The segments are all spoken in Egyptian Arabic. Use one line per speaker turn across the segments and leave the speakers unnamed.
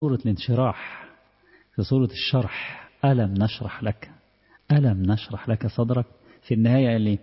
سورة الانشراح في سورة الشرح ألم نشرح لك ألم نشرح لك صدرك في النهاية اللي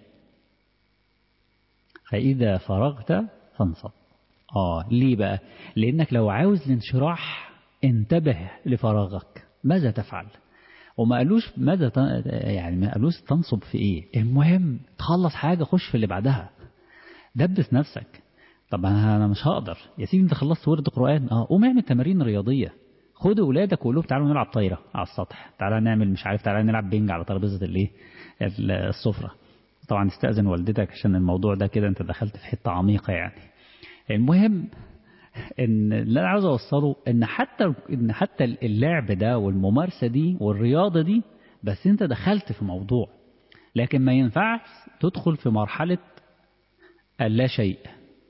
فإذا فرغت فانصب آه ليه بقى لأنك لو عاوز الانشراح انتبه لفراغك ماذا تفعل وما قالوش ماذا يعني ما قالوش تنصب في ايه المهم تخلص حاجة خش في اللي بعدها دبس نفسك طب انا مش هقدر يا سيدي انت خلصت ورد قرآن اه قوم اعمل تمارين رياضية خد اولادك وقول لهم تعالوا نلعب طايرة على السطح تعالى نعمل مش عارف تعالى نلعب بينج على ترابيزة الايه السفرة طبعا استأذن والدتك عشان الموضوع ده كده انت دخلت في حتة عميقة يعني المهم ان اللي انا عاوز اوصله ان حتى ان حتى اللعب ده والممارسه دي والرياضه دي بس انت دخلت في موضوع لكن ما ينفعش تدخل في مرحله اللا شيء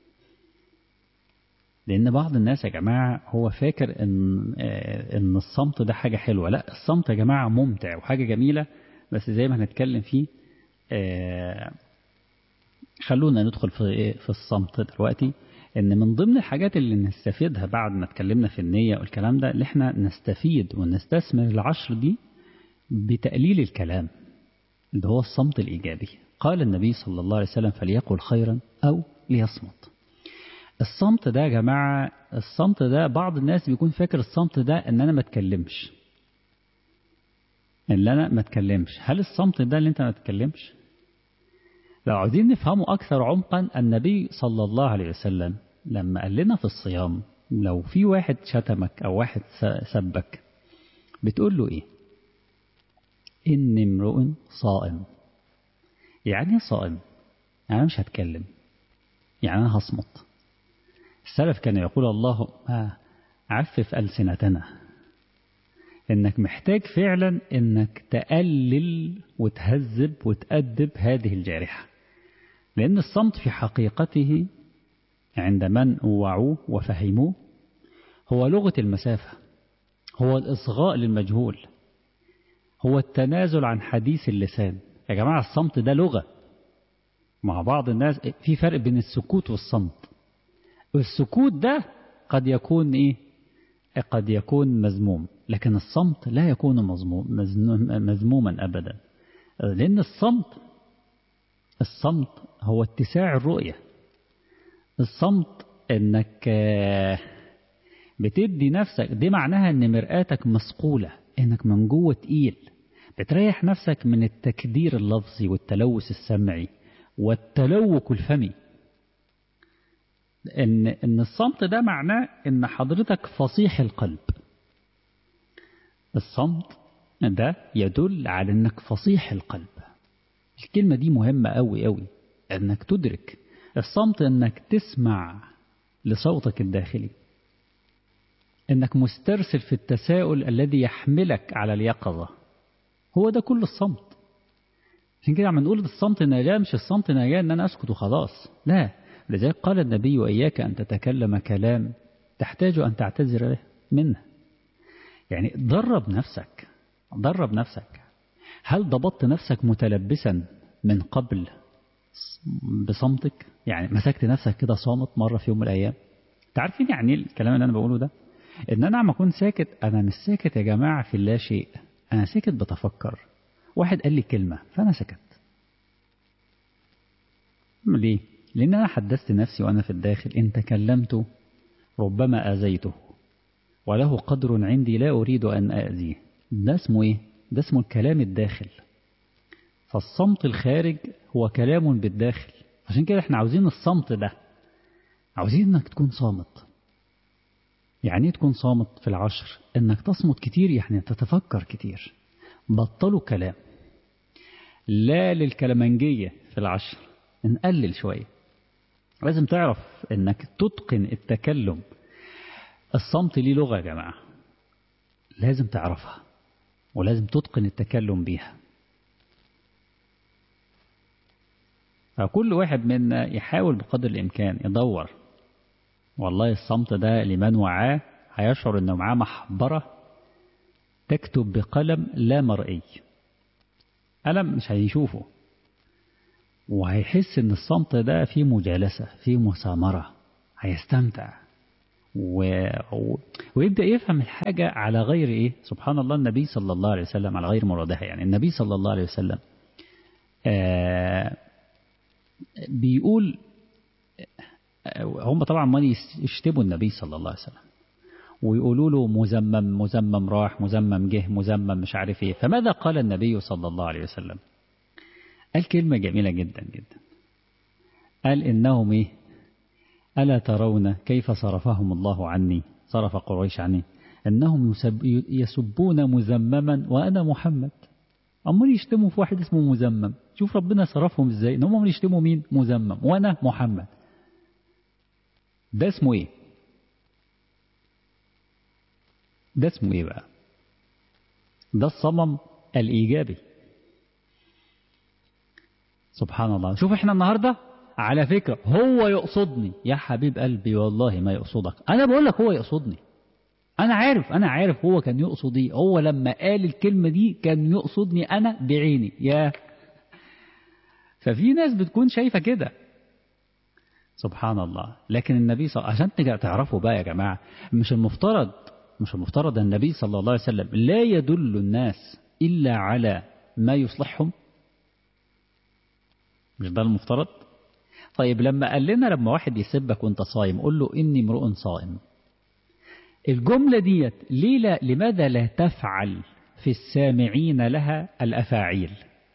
لان بعض الناس يا جماعه هو فاكر ان ان الصمت ده حاجه حلوه لا الصمت يا جماعه ممتع وحاجه جميله بس زي ما هنتكلم فيه خلونا ندخل في في الصمت دلوقتي ان من ضمن الحاجات اللي نستفيدها بعد ما اتكلمنا في النية والكلام ده اللي احنا نستفيد ونستثمر العشر دي بتقليل الكلام اللي هو الصمت الإيجابي قال النبي صلى الله عليه وسلم فليقل خيرا أو ليصمت الصمت ده يا جماعة الصمت ده بعض الناس بيكون فاكر الصمت ده ان انا ما اتكلمش ان انا ما اتكلمش هل الصمت ده اللي انت ما تتكلمش لو عايزين نفهمه أكثر عمقا النبي صلى الله عليه وسلم لما قال لنا في الصيام لو في واحد شتمك أو واحد سبك بتقول له إيه إن امرؤ صائم يعني صائم يعني مش هتكلم يعني أنا هصمت السلف كان يقول اللهم عفف ألسنتنا إنك محتاج فعلا إنك تقلل وتهذب وتأدب هذه الجارحة لأن الصمت في حقيقته عند من وعوه وفهموه هو لغة المسافة هو الإصغاء للمجهول هو التنازل عن حديث اللسان يا جماعة الصمت ده لغة مع بعض الناس في فرق بين السكوت والصمت السكوت ده قد يكون إيه قد يكون مذموم لكن الصمت لا يكون مذموم مذموما أبدا لأن الصمت الصمت هو اتساع الرؤية الصمت انك بتدي نفسك دي معناها ان مرآتك مسقولة انك من جوه تقيل بتريح نفسك من التكدير اللفظي والتلوث السمعي والتلوك الفمي ان ان الصمت ده معناه ان حضرتك فصيح القلب الصمت ده يدل على انك فصيح القلب الكلمة دي مهمة قوي قوي انك تدرك الصمت انك تسمع لصوتك الداخلي انك مسترسل في التساؤل الذي يحملك على اليقظة هو ده كل الصمت عشان كده عم نقول الصمت نجاة مش الصمت نجاة ان انا اسكت وخلاص لا لذلك قال النبي وإياك أن تتكلم كلام تحتاج أن تعتذر منه يعني درب نفسك درب نفسك هل ضبطت نفسك متلبسا من قبل بصمتك يعني مسكت نفسك كده صامت مرة في يوم من الأيام تعرفين يعني الكلام اللي أنا بقوله ده إن أنا عم أكون ساكت أنا مش ساكت يا جماعة في لا شيء أنا ساكت بتفكر واحد قال لي كلمة فأنا سكت ليه لأن أنا حدثت نفسي وأنا في الداخل إن تكلمت ربما آذيته وله قدر عندي لا أريد أن أأذيه ده اسمه إيه؟ ده اسمه الكلام الداخل فالصمت الخارج هو كلام بالداخل عشان كده احنا عاوزين الصمت ده عاوزين انك تكون صامت يعني ايه تكون صامت في العشر انك تصمت كتير يعني تتفكر كتير بطلوا كلام لا للكلمنجية في العشر نقلل شوية لازم تعرف انك تتقن التكلم الصمت ليه لغة يا جماعة لازم تعرفها ولازم تتقن التكلم بيها فكل واحد منا يحاول بقدر الإمكان يدور والله الصمت ده لمن وعاه هيشعر انه معاه محبرة تكتب بقلم لا مرئي قلم مش هيشوفه وهيحس ان الصمت ده فيه مجالسة فيه مسامرة هيستمتع و... و... ويبدأ يفهم الحاجة على غير إيه سبحان الله النبي صلى الله عليه وسلم على غير مرادها يعني النبي صلى الله عليه وسلم آه بيقول هم طبعا ما يشتبوا النبي صلى الله عليه وسلم ويقولوا له مزمم مزمم راح مزمم جه مزمم مش عارف ايه فماذا قال النبي صلى الله عليه وسلم قال كلمة جميلة جدا جدا قال إنهم إيه ألا ترون كيف صرفهم الله عني صرف قريش عني إنهم يسب يسبون مزمما وأنا محمد أمال يشتموا في واحد اسمه مزمم شوف ربنا صرفهم إزاي إن هم يشتموا مين مزمم وأنا محمد ده اسمه إيه ده اسمه إيه بقى ده الصمم الإيجابي سبحان الله شوف احنا النهاردة على فكرة هو يقصدني يا حبيب قلبي والله ما يقصدك أنا بقول لك هو يقصدني أنا عارف أنا عارف هو كان يقصد إيه هو لما قال الكلمة دي كان يقصدني أنا بعيني يا ففي ناس بتكون شايفة كده سبحان الله لكن النبي صلى الله عشان تعرفوا بقى يا جماعة مش المفترض مش المفترض النبي صلى الله عليه وسلم لا يدل الناس إلا على ما يصلحهم مش ده المفترض طيب لما قال لنا لما واحد يسبك وانت صايم قول له إني امرؤ صائم الجملة ديت ليه لا لماذا لا تفعل في السامعين لها الأفاعيل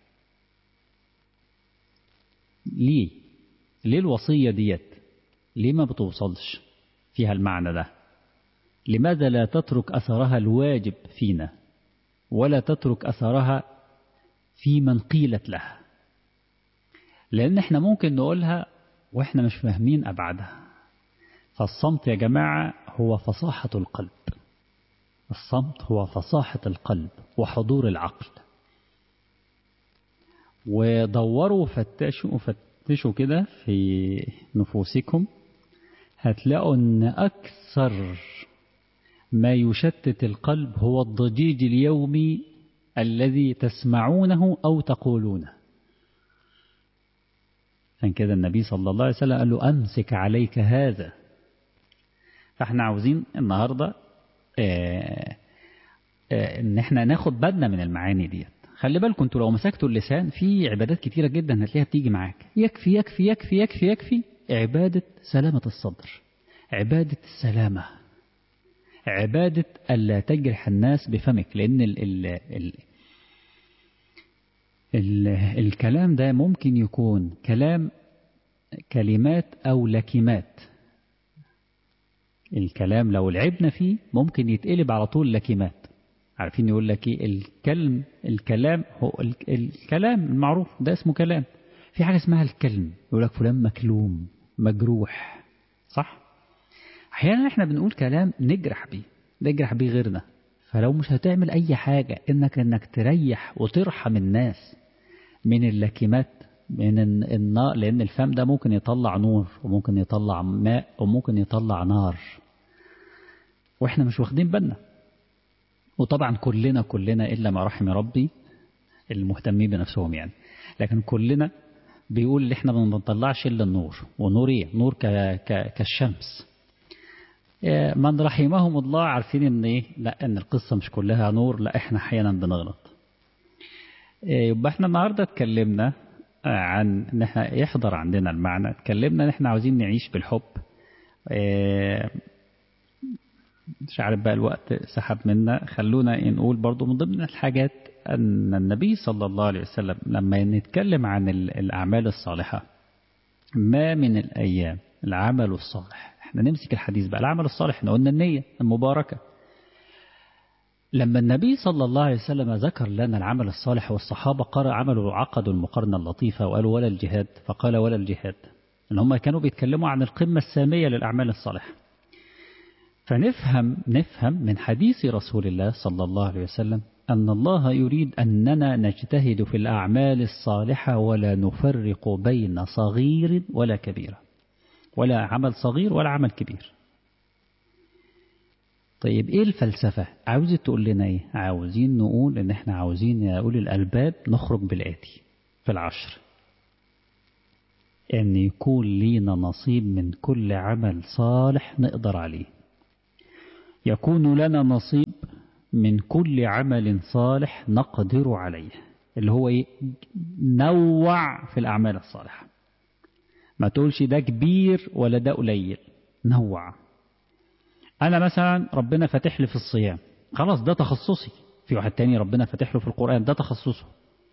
ليه ليه الوصية ديت ليه ما بتوصلش فيها المعنى ده لماذا لا تترك أثرها الواجب فينا ولا تترك أثرها في من قيلت لها لأن احنا ممكن نقولها واحنا مش فاهمين أبعادها فالصمت يا جماعة هو فصاحة القلب الصمت هو فصاحة القلب وحضور العقل ودوروا فتشوا فتشوا كده في نفوسكم هتلاقوا ان أكثر ما يشتت القلب هو الضجيج اليومي الذي تسمعونه أو تقولونه عشان كده النبي صلى الله عليه وسلم قال له أمسك عليك هذا فاحنا عاوزين النهاردة اه اه ان احنا ناخد بالنا من المعاني ديت خلي بالكم انتوا لو مسكتوا اللسان في عبادات كتيرة جدا هتلاقيها بتيجي معاك يكفي يكفي يكفي يكفي يكفي عبادة سلامة الصدر عبادة السلامة عبادة ألا تجرح الناس بفمك لأن ال ال ال ال الكلام ده ممكن يكون كلام كلمات أو لكمات الكلام لو لعبنا فيه ممكن يتقلب على طول لكمات عارفين يقول لك ايه الكلم الكلام هو الكلام المعروف ده اسمه كلام في حاجة اسمها الكلم يقول لك فلان مكلوم مجروح صح احيانا احنا بنقول كلام نجرح بيه نجرح بيه غيرنا فلو مش هتعمل اي حاجة انك انك تريح وترحم الناس من اللكمات من النار لان الفم ده ممكن يطلع نور وممكن يطلع ماء وممكن يطلع نار واحنا مش واخدين بالنا وطبعا كلنا كلنا الا ما رحم ربي المهتمين بنفسهم يعني لكن كلنا بيقول ان احنا ما بنطلعش الا النور ونور ايه نور ك ك كالشمس من رحمهم الله عارفين ان ايه لا ان القصه مش كلها نور لا احنا احيانا بنغلط يبقى احنا النهارده اتكلمنا عن ان احنا يحضر عندنا المعنى اتكلمنا ان احنا عاوزين نعيش بالحب مش عارف بقى الوقت سحب منا خلونا نقول برضو من ضمن الحاجات أن النبي صلى الله عليه وسلم لما نتكلم عن الأعمال الصالحة ما من الأيام العمل الصالح احنا نمسك الحديث بقى العمل الصالح احنا قلنا النية المباركة لما النبي صلى الله عليه وسلم ذكر لنا العمل الصالح والصحابة قرأ عملوا عقدوا المقارنة اللطيفة وقالوا ولا الجهاد فقال ولا الجهاد ان هم كانوا بيتكلموا عن القمة السامية للأعمال الصالحة فنفهم نفهم من حديث رسول الله صلى الله عليه وسلم أن الله يريد أننا نجتهد في الأعمال الصالحة ولا نفرق بين صغير ولا كبير ولا عمل صغير ولا عمل كبير طيب ايه الفلسفة عاوزة تقول لنا ايه عاوزين نقول ان احنا عاوزين يا أولي الألباب نخرج بالآتي في العشر ان يكون لينا نصيب من كل عمل صالح نقدر عليه يكون لنا نصيب من كل عمل صالح نقدر عليه اللي هو ايه نوع في الأعمال الصالحة ما تقولش ده كبير ولا ده قليل نوع أنا مثلا ربنا فاتح لي في الصيام خلاص ده تخصصي في واحد تاني ربنا فاتح له في القرآن ده تخصصه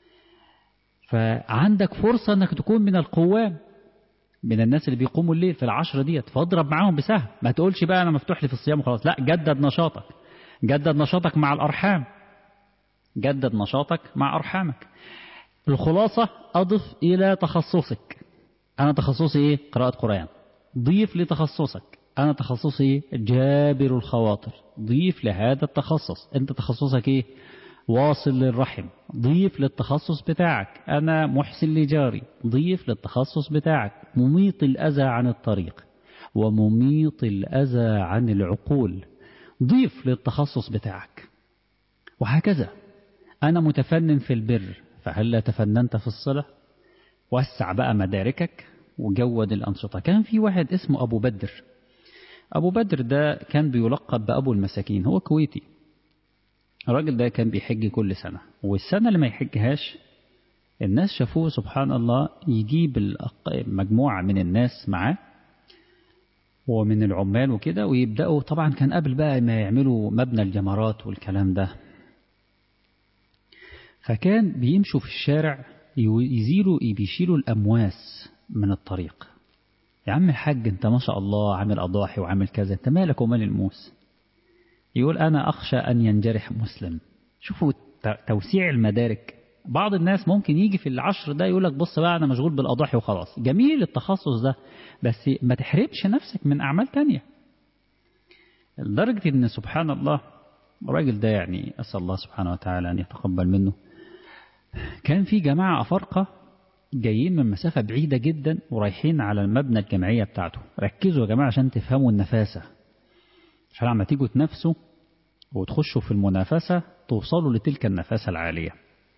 فعندك فرصة أنك تكون من القوام من الناس اللي بيقوموا الليل في العشرة ديت فاضرب معاهم بسهم ما تقولش بقى أنا مفتوح لي في الصيام وخلاص لا جدد نشاطك جدد نشاطك مع الأرحام جدد نشاطك مع أرحامك الخلاصة أضف إلى تخصصك أنا تخصصي إيه قراءة قرآن ضيف لتخصصك أنا تخصصي إيه جابر الخواطر ضيف لهذا التخصص أنت تخصصك إيه واصل للرحم ضيف للتخصص بتاعك أنا محسن لجاري ضيف للتخصص بتاعك مميط الأذى عن الطريق ومميط الأذى عن العقول ضيف للتخصص بتاعك وهكذا أنا متفنن في البر فهل لا تفننت في الصلة وسع بقى مداركك وجود الأنشطة كان في واحد اسمه أبو بدر أبو بدر ده كان بيلقب بأبو المساكين هو كويتي الراجل ده كان بيحج كل سنة والسنة اللي ما يحجهاش الناس شافوه سبحان الله يجيب مجموعة من الناس معاه ومن العمال وكده ويبدأوا طبعا كان قبل بقى ما يعملوا مبنى الجمرات والكلام ده فكان بيمشوا في الشارع يزيلوا بيشيلوا الأمواس من الطريق يا عم الحاج انت ما شاء الله عامل أضاحي وعامل كذا انت مالك ومال الموس يقول أنا أخشى أن ينجرح مسلم شوفوا توسيع المدارك بعض الناس ممكن يجي في العشر ده يقول لك بص بقى أنا مشغول بالأضاحي وخلاص جميل التخصص ده بس ما تحرمش نفسك من أعمال تانية لدرجة أن سبحان الله الراجل ده يعني أسأل الله سبحانه وتعالى أن يتقبل منه كان في جماعة أفارقة جايين من مسافة بعيدة جدا ورايحين على المبنى الجمعية بتاعته ركزوا يا جماعة عشان تفهموا النفاسة عشان لما تيجوا تنافسوا وتخشوا في المنافسة توصلوا لتلك النفاسة العالية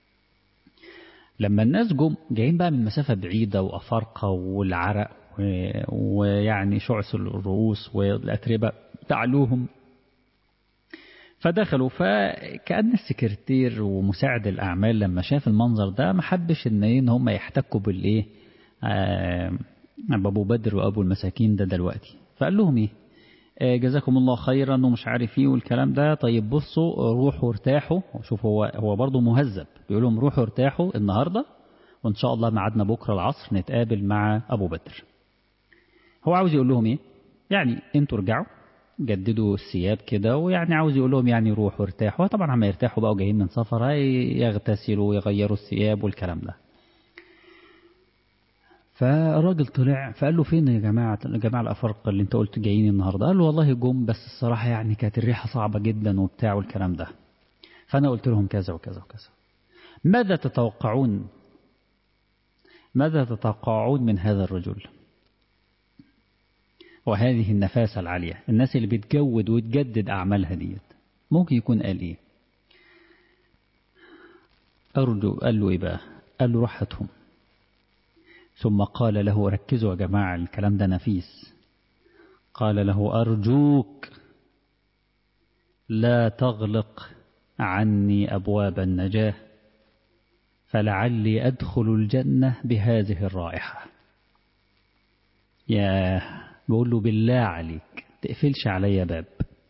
لما الناس جم جايين بقى من مسافة بعيدة وأفارقة والعرق ويعني شعث الرؤوس والأتربة تعلوهم فدخلوا فكأن السكرتير ومساعد الأعمال لما شاف المنظر ده ما حبش إن إيه إن هم يحتكوا بالإيه آه أبو بدر وأبو المساكين ده دلوقتي فقال لهم إيه آه جزاكم الله خيرا ومش عارف إيه والكلام ده طيب بصوا روحوا ارتاحوا شوف هو هو برضه مهذب بيقول لهم روحوا ارتاحوا النهارده وإن شاء الله ميعادنا بكرة العصر نتقابل مع أبو بدر هو عاوز يقول لهم إيه يعني أنتوا ارجعوا جددوا الثياب كده ويعني عاوز يقول لهم يعني روحوا ارتاحوا طبعا عم يرتاحوا بقى جايين من سفر يغتسلوا ويغيروا الثياب والكلام ده فالراجل طلع فقال له فين يا جماعة الجماعة الأفارقة اللي انت قلت جايين النهاردة قال له والله جم بس الصراحة يعني كانت الريحة صعبة جدا وبتاع والكلام ده فأنا قلت لهم كذا وكذا وكذا ماذا تتوقعون ماذا تتوقعون من هذا الرجل وهذه النفاسة العالية الناس اللي بتجود وتجدد أعمالها ديت ممكن يكون قال إيه أرجو قال له إيه بقى قال له راحتهم ثم قال له ركزوا يا جماعة الكلام ده نفيس قال له أرجوك لا تغلق عني أبواب النجاة فلعلي أدخل الجنة بهذه الرائحة يا بقول له بالله عليك تقفلش عليا باب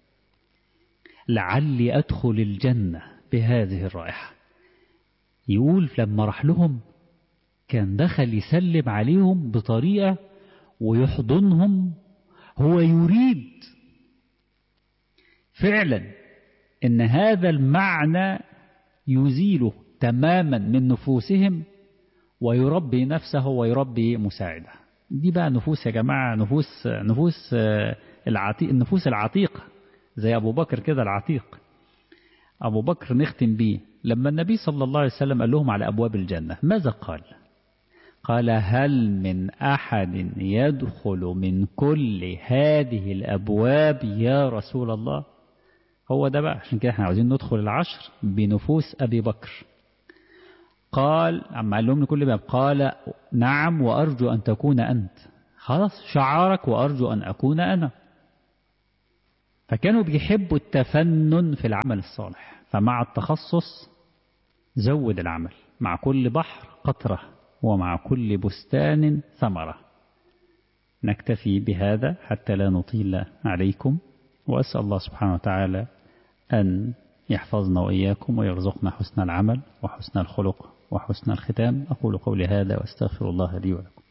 لعلي أدخل الجنة بهذه الرائحة يقول لما راح لهم كان دخل يسلم عليهم بطريقة ويحضنهم هو يريد فعلا ان هذا المعنى يزيله تماما من نفوسهم ويربي نفسه ويربي مساعده دي بقى نفوس يا جماعة نفوس نفوس العتيق النفوس العتيقة زي أبو بكر كده العتيق أبو بكر نختم بيه لما النبي صلى الله عليه وسلم قال لهم على أبواب الجنة ماذا قال قال هل من أحد يدخل من كل هذه الأبواب يا رسول الله هو ده بقى عشان كده احنا عاوزين ندخل العشر بنفوس أبي بكر قال عم قال لهم لكل باب قال نعم وأرجو أن تكون أنت خلاص شعارك وأرجو أن أكون أنا فكانوا بيحبوا التفنن في العمل الصالح فمع التخصص زود العمل مع كل بحر قطرة ومع كل بستان ثمرة نكتفي بهذا حتى لا نطيل عليكم وأسأل الله سبحانه وتعالى أن يحفظنا وإياكم ويرزقنا حسن العمل وحسن الخلق وحسن الختام أقول قولي هذا واستغفر الله لي ولكم